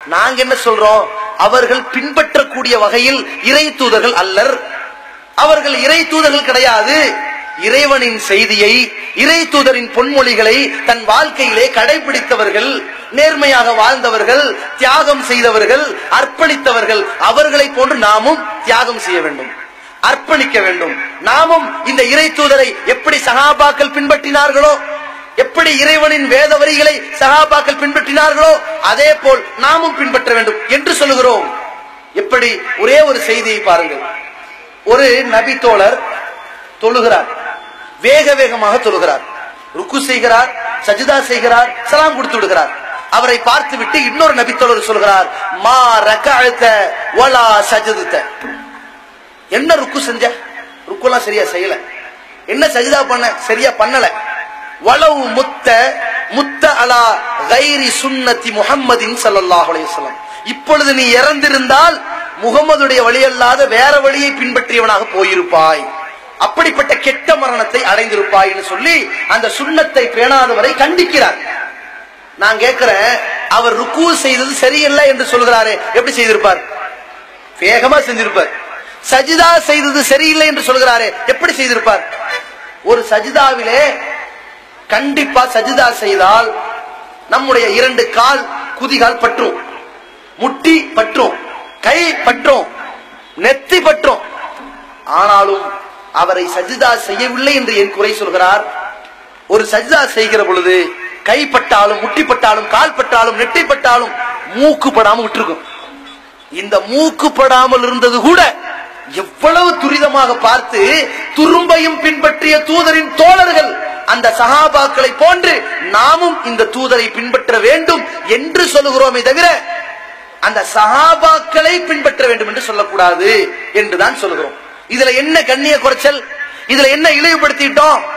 நாங்க என்ன சொல்றோம் அவர்கள் பின்பற்றக்கூடிய வகையில் இறை தூதர்கள் அல்லர் அவர்கள் இறை தூதர்கள் கிடையாது இறைவனின் செய்தியை இறை தூதரின் பொன்மொழிகளை தன் வாழ்க்கையிலே கடைபிடித்தவர்கள் நேர்மையாக வாழ்ந்தவர்கள் தியாகம் செய்தவர்கள் அர்ப்பணித்தவர்கள் அவர்களை போன்று நாமும் தியாகம் செய்ய வேண்டும் அர்ப்பணிக்க வேண்டும் நாமும் இந்த இறை தூதரை எப்படி சகாபாக்கள் பின்பற்றினார்களோ எப்படி இறைவனின் வேத வரிகளை சகாபாக்கள் பின்பற்றினார்களோ அதே போல் நாமும் பின்பற்ற வேண்டும் என்று சொல்லுகிறோம் எப்படி ஒரே ஒரு செய்தியை பாருங்கள் ஒரு நபி தோழர் தொழுகிறார் வேக வேகமாக தொழுகிறார் ருக்கு செய்கிறார் சஜிதா செய்கிறார் சலாம் கொடுத்து விடுகிறார் அவரை பார்த்து விட்டு இன்னொரு நபி தோழர் சொல்கிறார் மா ரகஅத வலா சஜதுத என்ன ருக்கு செஞ்ச ருக்குலாம் சரியா செய்யல என்ன சஜிதா பண்ண சரியா பண்ணல வலவு முத்த முத்த அலா கைரி சுன்னத்தி முஹம்மதின் ஸல்லல்லாஹு அலைஹி வஸல்லம் இப்பொழுது நீ இறந்திருந்தால் முகமதுடைய வழியல்லாத வேற வழியை பின்பற்றியவனாக போயிருப்பாய் அப்படிப்பட்ட கெட்ட மரணத்தை அடைந்திருப்பாய்னு சொல்லி அந்த சுண்ணத்தை பேணாதவரை கண்டிக்கிறார் நான் கேட்கிறேன் அவர் ருக்கு செய்தது சரியில்லை என்று சொல்கிறாரே எப்படி செய்திருப்பார் வேகமா செஞ்சிருப்பார் சஜிதா செய்தது சரியில்லை என்று சொல்கிறாரே எப்படி செய்திருப்பார் ஒரு சஜிதாவிலே கண்டிப்பா சஜிதா செய்தால் நம்முடைய இரண்டு கால் குதிகால் பற்றும் முட்டி பற்றும் கை பற்றும் நெத்தி பற்றும் ஆனாலும் அவரை சஜிதா செய்யவில்லை என்று என் குறை சொல்கிறார் ஒரு சஜிதா செய்கிற பொழுது கைப்பட்டாலும் முட்டிப்பட்டாலும் கால் பட்டாலும் நெட்டிப்பட்டாலும் மூக்கு படாம விட்டுருக்கும் இந்த மூக்கு படாமல் இருந்தது கூட எவ்வளவு துரிதமாக பார்த்து துரும்பையும் பின்பற்றிய தூதரின் தோழர்கள் அந்த சகாபாக்களை போன்று நாமும் இந்த தூதரை பின்பற்ற வேண்டும் என்று சொல்லுகிறோமே தவிர அந்த சகாபாக்களை பின்பற்ற வேண்டும் என்று சொல்லக்கூடாது என்றுதான் சொல்லுகிறோம் இதுல என்ன கண்ணிய குறைச்சல் இதுல என்ன இழிவுபடுத்திட்டோம்